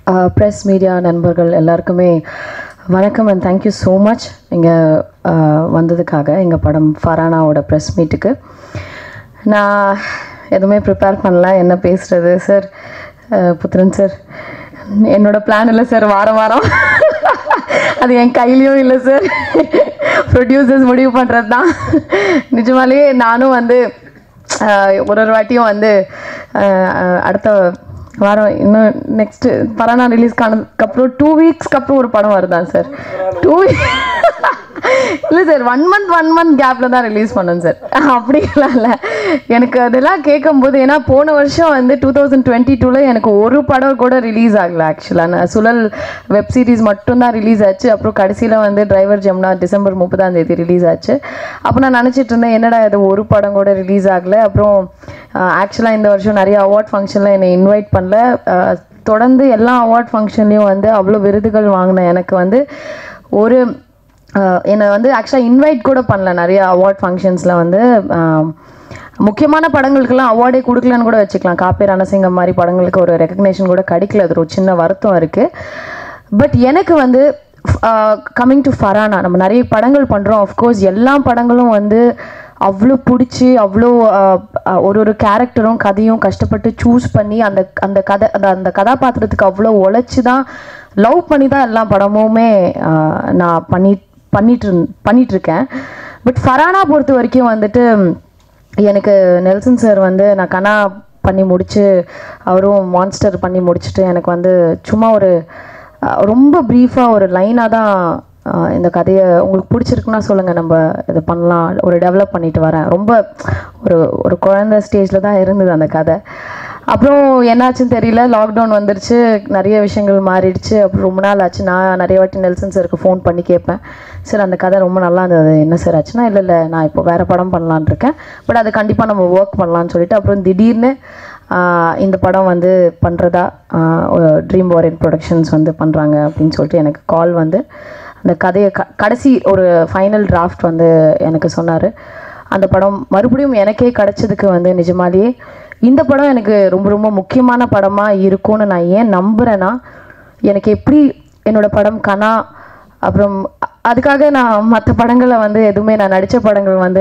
press media நண்பர்கள் எல்லாருக்குமே வணக்கம் அண்ட் தேங்க்யூ ஸோ மச் இங்கே வந்ததுக்காக எங்கள் படம் ஃபரானாவோட ப்ரெஸ் மீட்டுக்கு நான் எதுவுமே ப்ரிப்பேர் பண்ணல என்ன பேசுகிறது சார் புத்திரன் சார் என்னோட பிளான் இல்லை சார் வாரம் வாரம் அது என் கையிலையும் இல்லை சார் ப்ரொடியூசர்ஸ் முடிவு பண்ணுறது தான் நிஜமாலே நானும் வந்து ஆஹ், ஒரு ஒரு வாட்டியும் வந்து ஆஹ், ஆஹ், அடுத்த வாரம் இன்னும் நெக்ஸ்ட்டு பரானா ரிலீஸ்க்கு ஆனதுக்கப்புறம் டூ வீக்ஸ்க்கு அப்புறம் ஒரு படம் வருதான் சார் டூ இல்லை sir one month one month கேப்பில் தான் ரிலீஸ் பண்ணேன் சார் அப்படிலாம் இல்லை எனக்கு அதெல்லாம் கேட்கும்போது ஏன்னா போன வருஷம் வந்து டூ தௌசண்ட் டுவெண்ட்டி டூவில் எனக்கு ஒரு படம் கூட ரிலீஸ் ஆகல ஆக்சுவலாக நான் சுழல் வெப் சீரிஸ் மட்டும்தான் ரிலீஸ் ஆச்சு அப்புறம் கடைசியில் வந்து டிரைவர் ஜெம்னா டிசம்பர் முப்பதாம் தேதி ரிலீஸ் ஆச்சு அப்போ நான் நினச்சிட்டு இருந்தேன் என்னடா இது ஒரு படம் கூட ரிலீஸ் ஆகல அப்புறம் ஆக்சுவலாக இந்த வருஷம் நிறைய அவார்ட் ஃபங்க்ஷனில் என்னை இன்வைட் பண்ணல அஹ், தொடர்ந்து எல்லா அவார்ட் ஃபங்க்ஷன்லேயும் வந்து அவ்வளோ விருதுகள் வாங்கின எனக்கு வந்து ஒரு ஆஹ் என்னை வந்து ஆக்சுவலாக இன்வைட் கூட பண்ணல நிறைய அவார்ட் ஃபங்க்ஷன்ஸில் வந்து ஆஹ் முக்கியமான படங்களுக்கெல்லாம் அவார்டே கொடுக்கலன்னு கூட வச்சுக்கலாம் காப்பே ரணசிங்கம் மாதிரி படங்களுக்கு ஒரு ரெக்கக்னேஷன் கூட கிடைக்கல அது ஒரு சின்ன வருத்தம் இருக்குது பட் எனக்கு வந்து கம்மிங் டு ஃபரானா நம்ம நிறைய படங்கள் பண்ணுறோம் அஃப்கோர்ஸ் எல்லா படங்களும் வந்து அவ்வளோ பிடிச்சி அவ்வளோ ஆஹ், ஆஹ், ஒரு ஒரு கேரக்டரும் கதையும் கஷ்டப்பட்டு சூஸ் பண்ணி அந்த அந்த கதை அந்த அந்த கதாபாத்திரத்துக்கு அவ்வளோ உழைச்சி தான் லவ் பண்ணி தான் எல்லா படமுமே ஆஹ், நான் பண்ணி பண்ணிட்டு இருந்- பண்ணிட்டு இருக்கேன் பட் ஃபரானா பொறுத்த வரைக்கும் வந்துட்டு எனக்கு நெல்சன் சார் வந்து நான் கனா பண்ணி முடிச்சு அவரும் மான்ஸ்டர் பண்ணி முடிச்சுட்டு எனக்கு வந்து சும்மா ஒரு அஹ், ரொம்ப ப்ரீஃபாக ஒரு லைனாக தான் அஹ், இந்த கதையை உங்களுக்கு பிடிச்சிருக்குன்னா சொல்லுங்கள் நம்ம இது பண்ணலாம் ஒரு டெவலப் பண்ணிட்டு வரேன் ரொம்ப ஒரு ஒரு குழந்தை ஸ்டேஜில் தான் இருந்தது அந்த கதை அப்புறம் என்னாச்சுன்னு தெரியல லாக்டவுன் வந்துருச்சு நிறைய விஷயங்கள் மாறிடுச்சு அப்புறம் ரொம்ப நாள் ஆச்சு நான் நிறைய வாட்டி நெல்சன் சாருக்கு ஃபோன் பண்ணி கேட்பேன் சார் அந்த கதை ரொம்ப நல்லா இருந்தது என்ன சார் ஆச்சுன்னா இல்லை இல்லை நான் இப்போ வேறு படம் பண்ணலான்னு இருக்கேன் பட் அது கண்டிப்பாக நம்ம ஒர்க் பண்ணலான்னு சொல்லிட்டு அப்புறம் திடீர்னு ஆஹ், இந்த படம் வந்து பண்ணுறதா ட்ரீம் வாரியன் ப்ரொடக்ஷன்ஸ் வந்து பண்ணுறாங்க அப்படின்னு சொல்லிட்டு எனக்கு கால் வந்து அந்த கதையை க கடைசி ஒரு ஃபைனல் டிராஃப்ட் வந்து எனக்கு சொன்னார் அந்த படம் மறுபடியும் எனக்கே கிடைச்சதுக்கு வந்து நிஜமாலேயே இந்த படம் எனக்கு ரொம்ப ரொம்ப முக்கியமான படமாக இருக்கும்னு நான் ஏன் நம்புகிறேன்னா எனக்கு எப்படி என்னோட படம் கனா அப்புறம் அ- அதுக்காக நான் மற்ற படங்களை வந்து எதுவுமே நான் நடித்த படங்கள் வந்து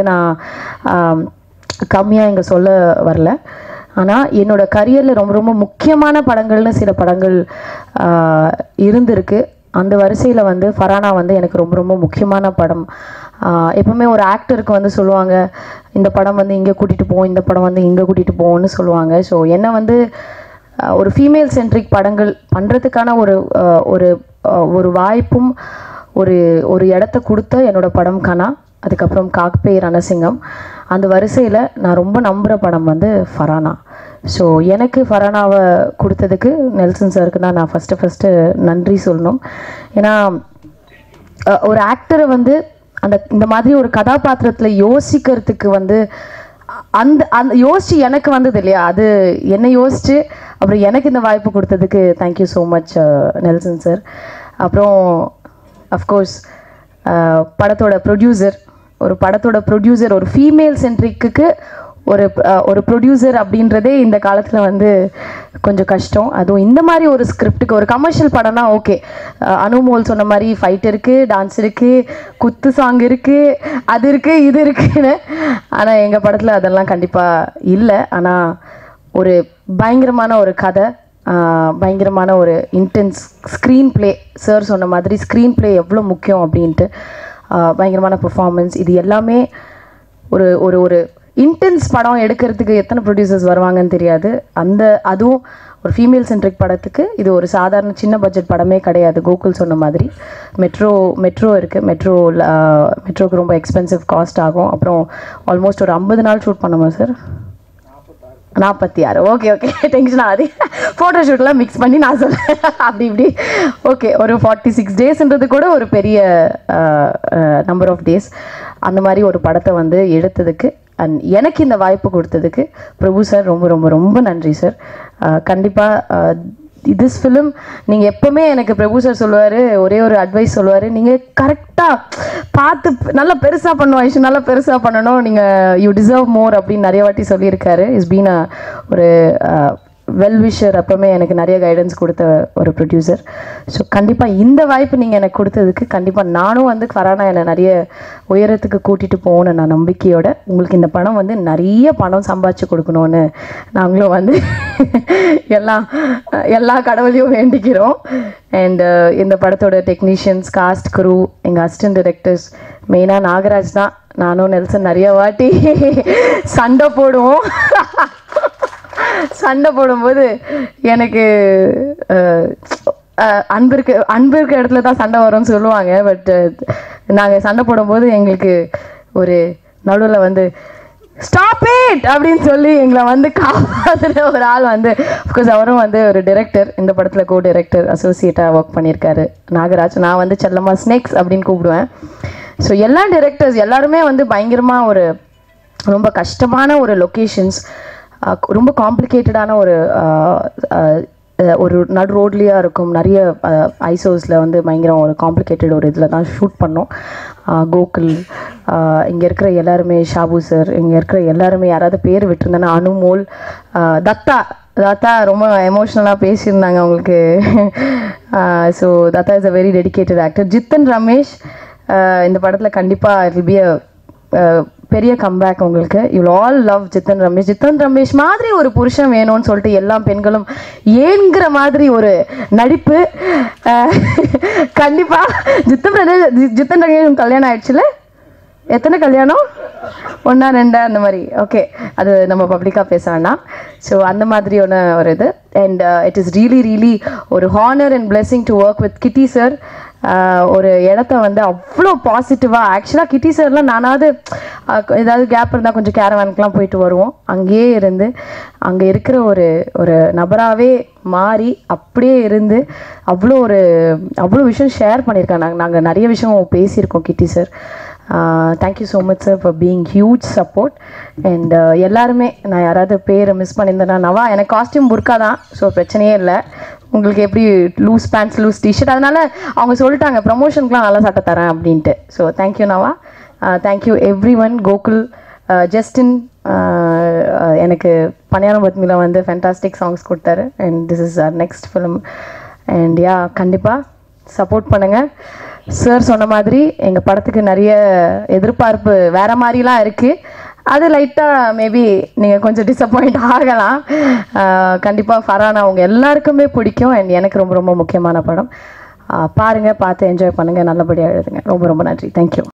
நான் கம்மியாக இங்கே சொல்ல வரல ஆனால் என்னோட கரியரில் ரொம்ப ரொம்ப முக்கியமான படங்கள்னு சில படங்கள் ஆஹ், இருந்திருக்கு அந்த வரிசையில் வந்து ஃபரானா வந்து எனக்கு ரொம்ப ரொம்ப முக்கியமான படம் ஆஹ், எப்பவுமே ஒரு ஆக்டருக்கு வந்து சொல்லுவாங்க இந்த படம் வந்து இங்கே கூட்டிகிட்டு போவோம் இந்த படம் வந்து இங்கே கூட்டிகிட்டு போவோம்னு சொல்லுவாங்க ஸோ என்னை வந்து ஆஹ், ஒரு ஃபீமேல் சென்ட்ரிக் படங்கள் பண்ணுறதுக்கான ஒரு ஆஹ், ஒரு ஆஹ், ஒரு வாய்ப்பும் ஒரு ஒரு இடத்த கொடுத்த என்னோட படம் கனா அதுக்கப்புறம் காக்பே ரணசிங்கம் அந்த வரிசையில் நான் ரொம்ப நம்புகிற படம் வந்து ஃபரானா ஸோ எனக்கு ஃபரானாவை கொடுத்ததுக்கு நெல்சன் சாருக்கு தான் நான் ஃபஸ்ட்டு ஃபஸ்ட்டு நன்றி சொல்லணும் ஏன்னா அஹ், ஒரு ஆக்டரை வந்து அந்த இந்த மாதிரி ஒரு கதாபாத்திரத்தில் யோசிக்கிறதுக்கு வந்து அ- அந்த அந்த யோசிச்சு எனக்கு வந்தது இல்லையா அது என்னை யோசிச்சு அப்புறம் எனக்கு இந்த வாய்ப்பு கொடுத்ததுக்கு thank you so much Nelson sir அப்புறம் அஃப்கோர்ஸ் படத்தோட ப்ரொடியூசர் ஒரு படத்தோட ப்ரொடியூசர் ஒரு ஃபீமேல் சென்ட்ரிக்கு ஒரு அஹ், ஒரு ப்ரொடியூசர் அப்படின்றதே இந்த காலத்தில் வந்து கொஞ்சம் கஷ்டம் அதுவும் இந்த மாதிரி ஒரு ஸ்கிரிப்டுக்கு ஒரு கமர்ஷியல் படம்னா ஓகே அனுமோல் சொன்ன மாதிரி ஃபைட் இருக்குது டான்ஸ் இருக்குது குத்து சாங் இருக்குது அது இருக்குது இது இருக்குன்னு ஆனால் எங்கள் படத்தில் அதெல்லாம் கண்டிப்பாக இல்லை ஆனால் ஒரு பயங்கரமான ஒரு கதை ஆஹ் பயங்கரமான ஒரு இன்டென்ஸ் ஸ்க்ரீன் ப்ளே சார் சொன்ன மாதிரி ஸ்க்ரீன் ப்ளே எவ்வளோ முக்கியம் அப்படின்ட்டு ஆஹ் பயங்கரமான பெர்ஃபார்மன்ஸ் இது எல்லாமே ஒரு ஒரு ஒரு இன்டென்ஸ் படம் எடுக்கிறதுக்கு எத்தனை ப்ரொடியூசர்ஸ் வருவாங்கன்னு தெரியாது அந்த அதுவும் ஒரு ஃபீமேல் சென்ட்ரிக் படத்துக்கு இது ஒரு சாதாரண சின்ன பட்ஜெட் படமே கிடையாது கோகுல் சொன்ன மாதிரி மெட்ரோ மெட்ரோ இருக்குது மெட்ரோ மெட்ரோக்கு ரொம்ப எக்ஸ்பென்சிவ் காஸ்ட் ஆகும் அப்புறம் ஆல்மோஸ்ட் ஒரு ஐம்பது நாள் ஷூட் பண்ணோமா சார் நாற்பத்தி ஆறு ஓகே ஓகே டென்ஷன் ஆகுது ஃபோட்டோ ஷூட்லாம் மிக்ஸ் பண்ணி நான் சொல்கிறேன் அப்படி இப்படி ஓகே ஒரு ஃபார்ட்டி சிக்ஸ் டேஸ்ன்றது கூட ஒரு பெரிய நம்பர் ஆஃப் டேஸ் அந்த மாதிரி ஒரு படத்தை வந்து எடுத்ததுக்கு அண்ட் எனக்கு இந்த வாய்ப்பு கொடுத்ததுக்கு பிரபு சார் ரொம்ப ரொம்ப ரொம்ப நன்றி சார் கண்டிப்பாக திஸ் ஃபிலிம் நீங்கள் எப்போவுமே எனக்கு பிரபு சார் சொல்லுவார் ஒரே ஒரு அட்வைஸ் சொல்லுவார் நீங்கள் கரெக்டாக பார்த்து நல்லா பெருசாக பண்ணுவோம் ஐஷு நல்லா பெருசாக பண்ணணும் நீங்கள் யூ டிசர்வ் மோர் அப்படின்னு நிறைய வாட்டி சொல்லியிருக்காரு இஸ் பீன் ஒரு வெல் விஷர் அப்பவுமே எனக்கு நிறைய கைடன்ஸ் கொடுத்த ஒரு ப்ரொடியூசர் ஸோ கண்டிப்பாக இந்த வாய்ப்பு நீங்கள் எனக்கு கொடுத்ததுக்கு கண்டிப்பாக நானும் வந்து ஃபரானா என்னை நிறைய உயரத்துக்கு கூட்டிகிட்டு போகணும் நான் நம்பிக்கையோட உங்களுக்கு இந்த படம் வந்து நிறைய பணம் சம்பாதிச்சு கொடுக்கணும்னு நாங்களும் வந்து எல்லா எல்லா கடவுளையும் வேண்டிக்கிறோம் அண்ட் இந்த படத்தோட டெக்னீஷியன்ஸ் காஸ்ட் குரூ எங்கள் அசிஸ்டன்ட் டைரக்டர்ஸ் மெயினாக நாகராஜ் தான் நானும் நெல்சன் நிறைய வாட்டி சண்டை போடுவோம் சண்டை போடும்போது எனக்கு அஹ், அஹ், அன்பு இருக்கு அன்பு இருக்க இடத்துல தான் சண்டை வரும்னு சொல்லுவாங்க பட் நாங்கள் சண்டை போடும்போது எங்களுக்கு ஒரு நடுவில் வந்து ஸ்டாப் இட் அப்படின்னு சொல்லி எங்களை வந்து காப்பாற்றுற ஒரு ஆள் வந்து அஃப்கோர்ஸ் அவரும் வந்து ஒரு டைரக்டர் இந்த படத்தில் கோ டைரக்டர் அசோசியேட்டாக ஒர்க் பண்ணியிருக்காரு நாகராஜ் நான் வந்து செல்லம்மா ஸ்னேக்ஸ் அப்படின்னு கூப்பிடுவேன் ஸோ எல்லா டைரக்டர்ஸ் எல்லாருமே வந்து பயங்கரமாக ஒரு ரொம்ப கஷ்டமான ஒரு லொக்கேஷன்ஸ் ரொம்ப காம்ப்ளிகேட்டடான ஒரு அஹ், அஹ், அஹ், ஒரு நடு ரோட்லேயா இருக்கும் நிறைய ஐசோஸில் வந்து பயங்கரம் ஒரு காம்ப்ளிகேட்டட் ஒரு இதில் தான் ஷூட் பண்ணோம் அஹ், கோகுல் இங்கே இருக்கிற எல்லாருமே ஷாபு சார் இங்கே இருக்கிற எல்லாருமே யாராவது பேர் விட்டுருந்தேன்னா அனுமோல் அஹ், தத்தா தத்தா ரொம்ப எமோஷ்னலாக பேசியிருந்தாங்க அவங்களுக்கு so Datta is a very dedicated actor Jithan Ramesh ah, இந்த படத்தில் கண்டிப்பாக இட் பி அ பெரிய கம்பேக் உங்களுக்கு you all love Jithan Ramesh Jithan Ramesh மாதிரி ஒரு புருஷன் வேணும்னு சொல்லிட்டு எல்லா பெண்களும் ஏங்கிற மாதிரி ஒரு நடிப்பு அஹ், கண்டிப்பா ஜித்தன் ரமேஷ் ஜி- ஜித்தன் ரமேஷ் கல்யாணம் ஆயிடுச்சுல எத்தனை கல்யாணம் ஒன்றா ரெண்டா அந்த மாதிரி ஓகே அது நம்ம பப்ளிக்காக பேச வேண்டாம் ஸோ அந்த மாதிரியான ஒரு இது and it is really really ஒரு honour and blessing to work with Kitty sir ஒரு இடத்த வந்து அவ்வளோ பாசிட்டிவாக ஆக்சுவலாக கிட்டி சார்லாம் நானாவது அஹ், ஏதாவது கேப் இருந்தால் கொஞ்சம் கேரவானுக்குலாம் போயிட்டு வருவோம் அங்கேயே இருந்து அங்கே இருக்கிற ஒரு ஒரு நபராகவே மாறி அப்படியே இருந்து அவ்வளோ ஒரு அவ்வளோ விஷயம் ஷேர் பண்ணியிருக்காங்க நாங்கள் நாங்கள் நிறைய விஷயம் பேசியிருக்கோம் Kitty sir thank you so much sir for being huge support and எல்லாருமே நான் யாராவது பேரை மிஸ் பண்ணியிருந்தேன்னா நவா எனக்கு காஸ்டியூம் புர்க்கா தான் ஸோ பிரச்சனையே இல்லை உங்களுக்கு எப்படி லூஸ் பேண்ட்ஸ் லூஸ் டிஷர்ட் அதனால அவங்க சொல்லிட்டாங்க ப்ரமோஷனுக்குலாம் நல்லா சட்டை தரேன் அப்படின்ட்டு so thank you Nava thank you everyone Gokul Justin எனக்கு பணியாரம் பத்மியில் வந்து ஃபென்டாஸ்டிக் சாங்ஸ் கொடுத்தாரு and this is our next film and yeah கண்டிப்பாக சப்போர்ட் பண்ணுங்கள் சார் சொன்ன மாதிரி எங்கள் படத்துக்கு நிறைய எதிர்பார்ப்பு வேற மாதிரிலாம் இருக்குது அது லைட்டாக மேபி நீங்கள் கொஞ்சம் டிசப்பாயிண்ட் ஆகலாம் கண்டிப்பாக ஃபரானா அவங்க எல்லாருக்குமே பிடிக்கும் அண்ட் எனக்கு ரொம்ப ரொம்ப முக்கியமான படம் ஆஹ் பாருங்க பார்த்து என்ஜாய் பண்ணுங்கள் நல்லபடியாக எழுதுங்க ரொம்ப ரொம்ப நன்றி தேங்க்யூ